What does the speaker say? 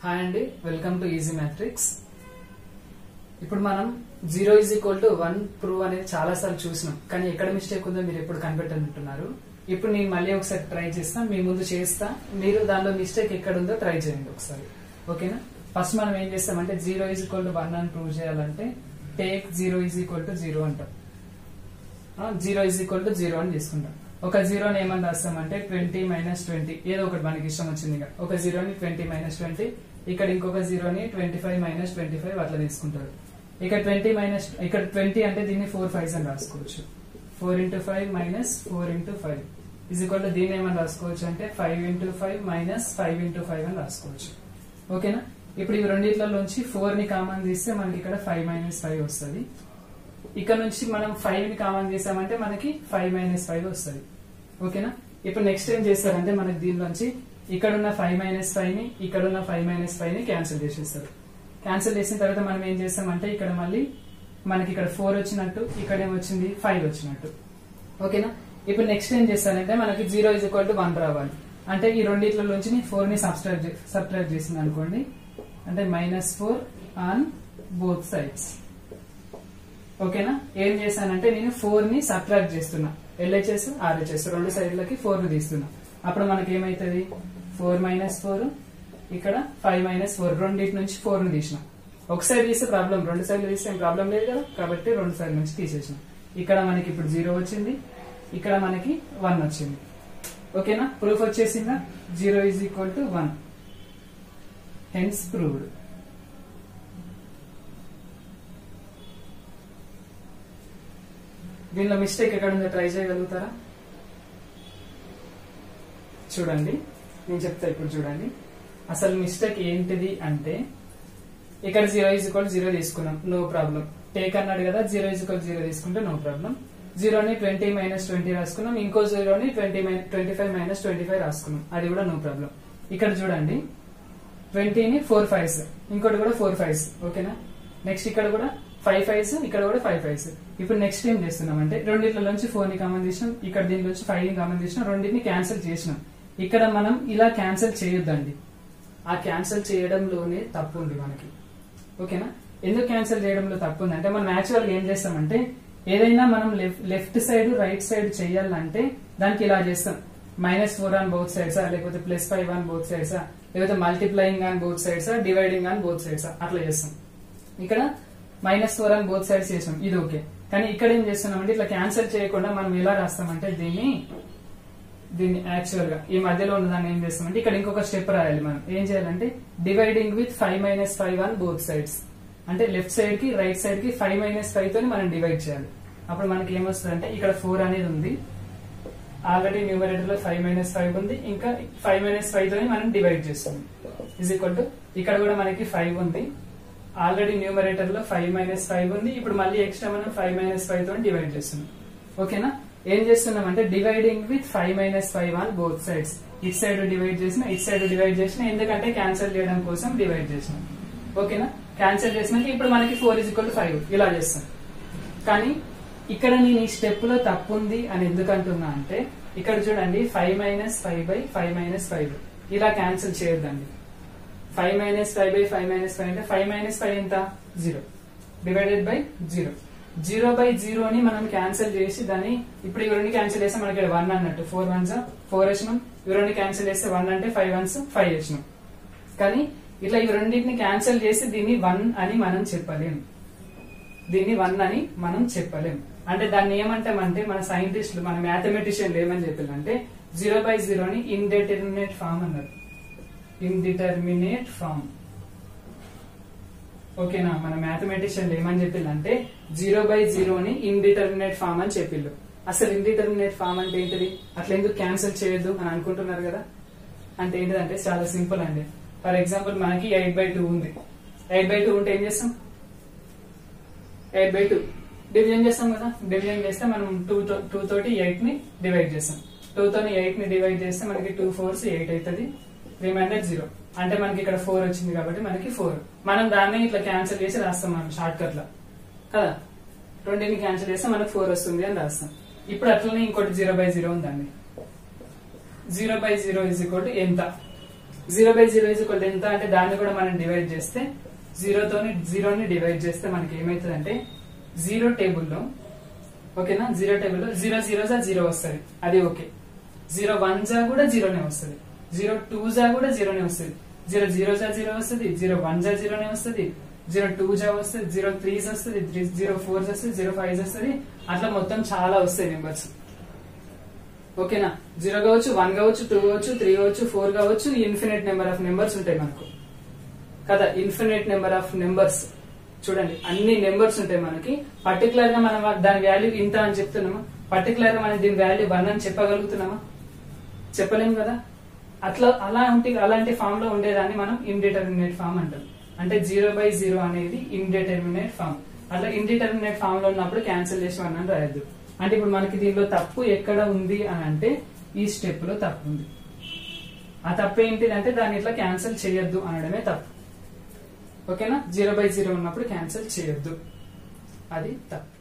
Hi అండి welcome to easy matrix ఇప్పుడు మనం zero is equal to one prove అనేది చాలా సార్లు చూసినాం కానీ ఎక్కడ మిస్టేక్ ఉందో మీరు ఎప్పుడు కనిపెట్టనుంటున్నారు ఇప్పుడు నేను మళ్ళీ ఒకసారి ట్రై చేస్తా మీ ముందు చేస్తా మీరు దానిలో మిస్టేక్ ఎక్కడ ఉందో ట్రై చేయండి ఒకసారి ఓకేనా ఫస్ట్ మనం ఏం చేస్తామంటే zero is equal to one అని ప్రూవ్ చేయాలంటే take zero is equal to zero అంటాం zero is equal to zero అని తీసుకుంటాం ఒక జీరోని ఏమని రాస్తామంటే ట్వంటీ మైనస్ ట్వంటీ ఏదో ఒకటి మనకి ఇష్టం వచ్చింది ఇక. ఒక జీరోని ట్వంటీ మైనస్ ట్వంటీ ఇక్కడ ఇంకొక జీరోని twenty five minus twenty five అట్లా తీసుకుంటారు ఇక్కడ ట్వంటీ మైనస్ ఇక్కడ ట్వంటీ అంటే దీన్ని ఫోర్ ఫైవ్స్ అని రాసుకోవచ్చు four into five minus four into five is equal to దీన్ని ఏమని రాసుకోవచ్చు అంటే five into five minus five into five అని రాసుకోవచ్చు ఓకేనా ఇప్పుడు ఈ రెండిట్లలోంచి ఫోర్ ని కామన్ తీస్తే మనకి ఇక్కడ ఫైవ్ మైనస్ ఫైవ్ వస్తుంది ఇక్కడ నుంచి మనం ఫైవ్ ని కామన్ చేసామంటే మనకి ఫైవ్ మైనస్ ఫైవ్ వస్తుంది ఓకేనా ఇప్పుడు నెక్స్ట్ ఏం చేస్తారంటే మనకి దీనిలోంచి ఇక్కడ ఉన్న ఫైవ్ మైనస్ ఫైవ్ ని ఇక్కడ ఉన్న ఫైవ్ మైనస్ ఫైవ్ ని క్యాన్సిల్ చేసేస్తారు క్యాన్సిల్ చేసిన తర్వాత మనం ఏం చేస్తామంటే ఇక్కడ మళ్ళీ మనకి ఇక్కడ ఫోర్ వచ్చినట్టు ఇక్కడ ఏమొచ్చింది ఫైవ్ వచ్చినట్టు ఓకేనా ఇప్పుడు నెక్స్ట్ ఏం చేస్తానంటే మనకి zero is equal to one రావాలి అంటే ఈ రెండిట్ల నుంచి ఫోర్ ని సబ్స్ట్రాక్ట్ సబ్ట్రాక్ట్ చేసింది అనుకోండి అంటే minus four on both sides ఓకేనా ఏం చేశానంటే నేను ఫోర్ ని సబ్ట్రాక్ట్ చేస్తున్నా ఎల్హెచ్ఎస్ ఆర్హెచ్ఎస్ రెండు సైడ్లకి ఫోర్ ని తీస్తున్నా అప్పుడు మనకి ఏమైతుంది ఫోర్ మైనస్ ఫోర్ ఇక్కడ ఫైవ్ మైనస్ ఫోర్ రెండింటి నుంచి ఫోర్ ని తీసిన ఒక సైడ్ తీస్తే ప్రాబ్లం రెండు సైడ్లు తీస్తే ఏం ప్రాబ్లం లేదు కదా కాబట్టి రెండు సైడ్ నుంచి తీసేసిన ఇక్కడ మనకి ఇప్పుడు జీరో వచ్చింది ఇక్కడ మనకి వన్ వచ్చింది ఓకేనా ప్రూఫ్ వచ్చేసిందా zero is equal to one hence proved దీనిలో మిస్టేక్ ఎక్కడ ఉందో ట్రై చేయగలుగుతారా చూడండి నేను చెప్తా ఇప్పుడు చూడండి అసలు మిస్టేక్ ఏంటిది అంటే ఇక్కడ జీరో ఈజ్ ఈక్వల్ జీరో తీసుకున్నాం నో ప్రాబ్లం టేక్ అన్నాడు కదా జీరో ఈజ్ ఈక్వల్ జీరో తీసుకుంటే నో ప్రాబ్లం జీరోని ట్వంటీ మైనస్ ట్వంటీ రాసుకున్నాం ఇంకో జీరోని twenty twenty five minus twenty five రాసుకున్నాం అది కూడా నో ప్రాబ్లం ఇక్కడ చూడండి ట్వంటీని ఫోర్ ఫైవ్స్ ఇంకోటి కూడా ఫోర్ ఫైవ్స్ ఓకేనా నెక్స్ట్ ఇక్కడ కూడా ఫైవ్ ఫైవ్స్ ఇక్కడ కూడా ఫైవ్ ఫైవ్స్ ఇప్పుడు నెక్స్ట్ ఏం చేస్తున్నాం అంటే రెండిట్ల నుంచి ఫోర్ ని కామన్ చేసినాం ఇక్కడ దీని నుంచి ఫైవ్ ని కామన్ చేసినాం రెండింటిని క్యాన్సిల్ చేసినాం ఇక్కడ మనం ఇలా క్యాన్సిల్ చేయొద్దండి ఆ క్యాన్సిల్ చేయడంలోనే తప్పు ఉంది మనకి ఓకేనా ఎందుకు క్యాన్సిల్ చేయడంలో తప్పు ఉంది అంటే మనం యాక్చువల్ గా ఏం చేస్తామంటే ఏదైనా మనం లెఫ్ట్ సైడ్ రైట్ సైడ్ చేయాలంటే దానికి ఇలా చేస్తాం మైనస్ ఫోర్ ఆన్ బౌత్ సైడ్సా లేకపోతే ప్లస్ ఫైవ్ ఆన్ బౌత్ సైడ్సా లేకపోతే మల్టిప్లయింగ్ ఆన్ బౌత్ సైడ్సా డివైడింగ్ ఆన్ బౌత్ సైడ్సా అట్లా చేస్తాం ఇక్కడ minus four on both sides చేసాం ఇది ఓకే కానీ ఇక్కడ ఏం చేస్తున్నామంటే ఇట్లా క్యాన్సిల్ చేయకుండా మనం ఎలా రాస్తామంటే దీన్ని దీన్ని యాక్చువల్ గా ఈ మధ్యలో ఉన్న దాన్ని ఏం చేస్తామంటే ఇక్కడ ఇంకొక స్టెప్ రాయాలి మనం ఏం చేయాలంటే dividing with five minus five on both sides అంటే లెఫ్ట్ సైడ్ కి రైట్ సైడ్ కి ఫైవ్ మైనస్ ఫైవ్ తోని మనం డివైడ్ చేయాలి అప్పుడు మనకి ఏమొస్తుంది అంటే ఇక్కడ ఫోర్ అనేది ఉంది ఆల్రెడీ న్యూమరేటర్ లో ఫైవ్ మైనస్ ఫైవ్ ఉంది ఇంకా ఫైవ్ మైనస్ ఫైవ్ తోని మనం డివైడ్ చేస్తాం ఇజ్ ఈక్వల్ టు ఇక్కడ కూడా మనకి ఫైవ్ ఉంది ఆల్రెడీ న్యూమరేటర్ లో ఫైవ్ మైనస్ ఫైవ్ ఉంది ఇప్పుడు మళ్ళీ ఎక్స్ట్రా మనం ఫైవ్ మైనస్ ఫైవ్ తో డివైడ్ చేస్తున్నాం ఓకేనా ఏం చేస్తున్నాం అంటే dividing with five minus five on both sides it side divide చేసిన ఇట్ సైడ్ డివైడ్ చేసిన ఎందుకంటే క్యాన్సిల్ చేయడం కోసం డివైడ్ చేసినాం ఓకేనా క్యాన్సిల్ చేసినాక ఇప్పుడు మనకి ఫోర్ ఇజ్ ఈక్వల్ ఫైవ్ ఇలా చేస్తాం కానీ ఇక్కడ నేను ఈ స్టెప్ లో తప్పు ఉంది అని ఎందుకు అంటున్నా అంటే ఇక్కడ చూడండి five minus five by five minus five ఇలా క్యాన్సిల్ చేయొద్దండి five minus five by five minus five అంటే ఫైవ్ మైనస్ ఫైవ్ ఎంత zero divided by zero zero by zero అని మనం క్యాన్సిల్ చేసి దాన్ని ఇప్పుడు ఇవి రెండు క్యాన్సిల్ చేస్తే మనకి వన్ అన్నట్టు ఫోర్ వన్స్ ఫోర్ వేసినాం ఇవి రెండు క్యాన్సిల్ చేస్తే వన్ అంటే ఫైవ్ వన్స్ ఫైవ్ వేసినాం కానీ ఇట్లా ఇవి రెండింటిని క్యాన్సిల్ చేసి దీన్ని వన్ అని మనం చెప్పలేం దీన్ని వన్ అని మనం చెప్పలేం అంటే దాన్ని ఏమంటామంటే మన సైంటిస్టులు మన మ్యాథమెటిషియన్లు ఏమని చెప్పారంటే జీరో బై జీరోని ఇండెటర్మినేట్ ఫామ్ అన్నారు ఇండిటర్మినేట్ ఫామ్ ఓకేనా మన మ్యాథమెటిషియన్లు ఏమని చెప్పిందంటే జీరో బై జీరోని ఇండిటర్మినేట్ ఫామ్ అని చెప్పిళ్ళు అసలు ఇండిటర్మినేట్ ఫామ్ అంటే ఏంటిది అట్లా ఎందుకు క్యాన్సిల్ చేయొద్దు అని అనుకుంటున్నారు కదా అంటే ఏంటిదంటే చాలా సింపుల్ అండి ఫర్ ఎగ్జాంపుల్ మనకి ఎయిట్ బై టూ ఉంది ఎయిట్ బై టూ ఉంటే ఏం చేస్తాం ఎయిట్ బై టూ డివిజన్ చేస్తాం కదా డివిజన్ చేస్తే మనం టూ టూ తోటి ఎయిట్ ని డివైడ్ చేస్తాం టూ తోని ఎయిట్ ని డివైడ్ చేస్తే మనకి టూ ఫోర్స్ ఎయిట్ అవుతుంది రిమైండర్ జీరో అంటే మనకి ఇక్కడ ఫోర్ వచ్చింది కాబట్టి మనకి ఫోర్ మనం దాన్ని ఇట్లా క్యాన్సిల్ చేసి రాస్తాం మనం షార్ట్ కట్ లో కదా రెండింటిని క్యాన్సిల్ చేస్తే మనకు ఫోర్ వస్తుంది అని రాస్తాం ఇప్పుడు అట్లనే ఇంకోటి జీరో బై జీరో ఉందండి zero by zero is equal to ఎంత zero by zero is equal ఎంత అంటే దాన్ని కూడా మనం డివైడ్ చేస్తే జీరోతోని జీరోని డివైడ్ చేస్తే మనకి ఏమైతుంది అంటే జీరో టేబుల్లో ఓకేనా జీరో టేబుల్లో జీరో జీరో జా జీరో వస్తుంది అది ఓకే జీరో వన్ జా కూడా జీరోనే వస్తుంది జీరో టూ జా కూడా జీరోనే వస్తుంది జీరో జీరో జా జీరో వస్తుంది జీరో వన్ జా జీరోనే వస్తుంది జీరో టూ జా వస్తుంది జీరో త్రీ వస్తుంది జీరో ఫోర్ వస్తుంది జీరో ఫైవ్ వస్తుంది అట్లా మొత్తం చాలా వస్తాయి నెంబర్స్ ఓకేనా జీరో కావచ్చు వన్ కావచ్చు టూ కావచ్చు త్రీ కావచ్చు ఫోర్ కావచ్చు ఇన్ఫినిట్ నెంబర్ ఆఫ్ నెంబర్స్ ఉంటాయి మనకు కదా ఇన్ఫినిట్ నెంబర్ ఆఫ్ నెంబర్స్ చూడండి అన్ని నెంబర్స్ ఉంటాయి మనకి పర్టికులర్ గా మనం దాని వాల్యూ ఇంత అని చెప్తున్నామా పర్టికులర్ గా మనం దీని వాల్యూ వన్ అని చెప్పగలుగుతున్నామా చెప్పలేము కదా అట్లా అలా ఉంటే అలాంటి ఫామ్ లో ఉండేదాన్ని మనం ఇండిటర్మినేట్ ఫామ్ అంటాం అంటే జీరో బై జీరో అనేది ఇండిటర్మినేట్ ఫామ్ అట్లా ఇండిటర్మినేట్ ఫామ్ లో ఉన్నప్పుడు క్యాన్సిల్ చేసి వన్ అని రాయద్దు అంటే ఇప్పుడు మనకి దీనిలో తప్పు ఎక్కడ ఉంది అని అంటే ఈ స్టెప్ లో తప్పు ఉంది ఆ తప్పు ఏంటిదంటే దాన్ని ఇట్లా క్యాన్సిల్ చేయొద్దు అనడమే తప్పు ఓకేనా జీరో బై జీరో ఉన్నప్పుడు క్యాన్సిల్ చేయొద్దు అది తప్పు